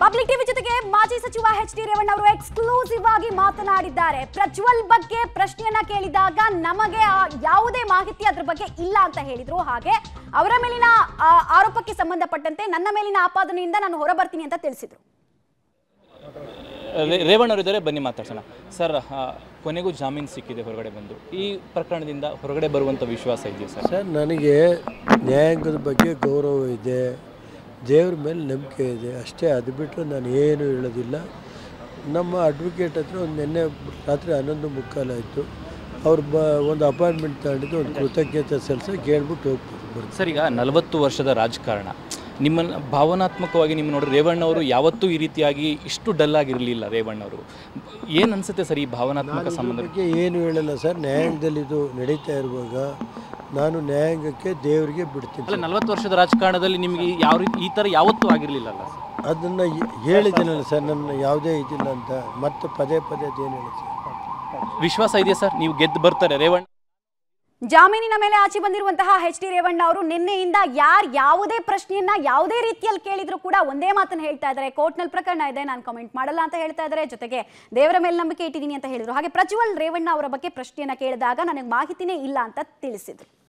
public TV ಜೊತೆಗೆ ಮಾಜಿ ಸಚಿವ ಎಚ್ ಡಿ ರೇವಣ್ಣ ಅವರು ಎಕ್ಸ್ಕ್ಲೂಸಿವ್ ಆಗಿ ಮಾತನಾಡಿದ್ದಾರೆ ಪ್ರಜ್ವಲ್ ಬಗ್ಗೆ ಪ್ರಶ್ನೆಯನ್ನ ಕೇಳಿದಾಗ ನಮಗೆ ಆ ಯಾವುದೇ ಮಾಹಿತಿ ಅದ್ರ ಬಗ್ಗೆ ಇಲ್ಲ ಅಂತ ಹೇಳಿದ್ರು ಹಾಗೆ ಅವರ ಮೇಲಿನ ಆ, ಆರೋಪಕ್ಕೆ ಸಂಬಂಧಪಟ್ಟಂತೆ ನನ್ನ ಮೇಲಿನ ಆಪಾದನೆಯಿಂದ ನಾನು ಹೊರಬರ್ತೀನಿ ಅಂತ ತಿಳಿಸಿದ್ರು ರೇ- ರೇವಣ್ಣ ಅವರಿದ್ದಾರೆ ಬನ್ನಿ ಮಾತಾಡ್ಸೋಣ ಸರ್ ಆ, ಕೊನೆಗೂ ಜಾಮೀನು ಸಿಕ್ಕಿದೆ ಹೊರಗಡೆ ಬಂದು ಈ ಪ್ರಕರಣದಿಂದ ಹೊರಗಡೆ ಬರುವಂಥ ವಿಶ್ವಾಸ ಇದೆಯಾ ಸರ್ ಸರ್ ನನಗೆ ನ್ಯಾಯಾಂಗದ ಬಗ್ಗೆ ಗೌರವ ಇದೆ ದೇವ್ರ ಮೇಲೆ ನಂಬಿಕೆ ಇದೆ ಅಷ್ಟೇ ಅದು ಬಿಟ್ಟರೆ ನಾನು ಏನು ಹೇಳೋದಿಲ್ಲ ನಮ್ಮ ಅಡ್ವೊಕೇಟ್ ಹತ್ರ ಒಂದು ನಿನ್ನೆ ರಾತ್ರಿ ಹನ್ನೊಂದು ಮುಕ್ಕಾಲಾಯಿತು ಅವ್ರು ಬ ಒಂದು ಅಪಾಯಿಂಟ್ಮೆಂಟ್ ತಗೊಂಡಿದ್ದು ಒಂದು ಕೃತಜ್ಞತೆ ಸಲ್ಲಿಸ ಕೇಳ್ಬಿಟ್ಟು ಹೋಗ್ಬೋದು ಬರ್ತೀನಿ ಸರ್ ಈಗ ನಲವತ್ತು ವರ್ಷದ ರಾಜಕಾರಣ ನಿಮ್ಮನ್ನು ಭಾವನಾತ್ಮಕವಾಗಿ ನಿಮ್ಮ ನೋಡಿ ರೇವಣ್ಣ ಅವರು ಯಾವತ್ತೂ ಈ ರೀತಿಯಾಗಿ ಇಷ್ಟು ಡಲ್ ಆಗಿರಲಿಲ್ಲ ರೇವಣ್ಣ ಅವರು ಏನು ಅನ್ಸುತ್ತೆ ಸರ್ ಈ ಭಾವನಾತ್ಮಕ ಸಂಬಂಧ ಬಗ್ಗೆ ಏನು ಹೇಳಲ್ಲ ಸರ್ ನ್ಯಾಯಾಂಗದಲ್ಲಿ ಇದು ನಡೀತಾ ಇರುವಾಗ ನಾನು ನ್ಯಾಯಾಂಗಕ್ಕೆ ದೇವರಿಗೆ ಬಿಡ್ತೀನಿ ಅಲ್ಲ ನಲವತ್ತು ವರ್ಷದ ರಾಜಕಾರಣದಲ್ಲಿ ನಿಮಗೆ ಯಾವ ರೀತಿ ಈ ಥರ ಯಾವತ್ತೂ ಆಗಿರಲಿಲ್ಲ ಅಲ್ಲ ಸರ್ ಅದನ್ನು ಹೇಳಿದ್ದೀನಲ್ಲ ಸರ್ ನನ್ನ ಯಾವುದೇ ಇದಿಲ್ಲ ಅಂತ ಮತ್ತೆ ಪದೇ ಪದೇ ಅದೇನು ಹೇಳಿ ಸರ್ ವಿಶ್ವಾಸ ಇದೆಯಾ ಸರ್ ನೀವು ಗೆದ್ದು ಬರ್ತಾರೆ ರೇವಣ್ಣ ಜಾಮೀನಿನ ಮೇಲೆ ಆಚೆ ಬಂದಿರುವಂತಹ ಎಚ್ ಡಿ ರೇವಣ್ಣ ಅವರು ನಿನ್ನೆಯಿಂದ ಯಾರು ಯಾವುದೇ ಪ್ರಶ್ನೆಯನ್ನ ಯಾವುದೇ ರೀತಿಯಲ್ಲಿ ಕೇಳಿದ್ರು ಕೂಡ ಒಂದೇ ಮಾತನ್ನ ಹೇಳ್ತಾ ಇದ್ದಾರೆ ಕೋರ್ಟ್ನಲ್ಲಿ ಪ್ರಕರಣ ಇದೆ ನಾನು ಕಮೆಂಟ್ ಮಾಡಲ್ಲ ಅಂತ ಹೇಳ್ತಾ ಇದ್ದಾರೆ ಜೊತೆಗೆ ದೇವರ ಮೇಲೆ ನಂಬಿಕೆ ಇಟ್ಟಿದ್ದೀನಿ ಅಂತ ಹೇಳಿದ್ರು ಹಾಗೆ ಪ್ರಜ್ವಲ್ ರೇವಣ್ಣ ಅವರ ಬಗ್ಗೆ ಪ್ರಶ್ನೆಯನ್ನ ಕೇಳಿದಾಗ ನನಗೆ ಮಾಹಿತಿನೇ ಇಲ್ಲ ಅಂತ ತಿಳಿಸಿದ್ರು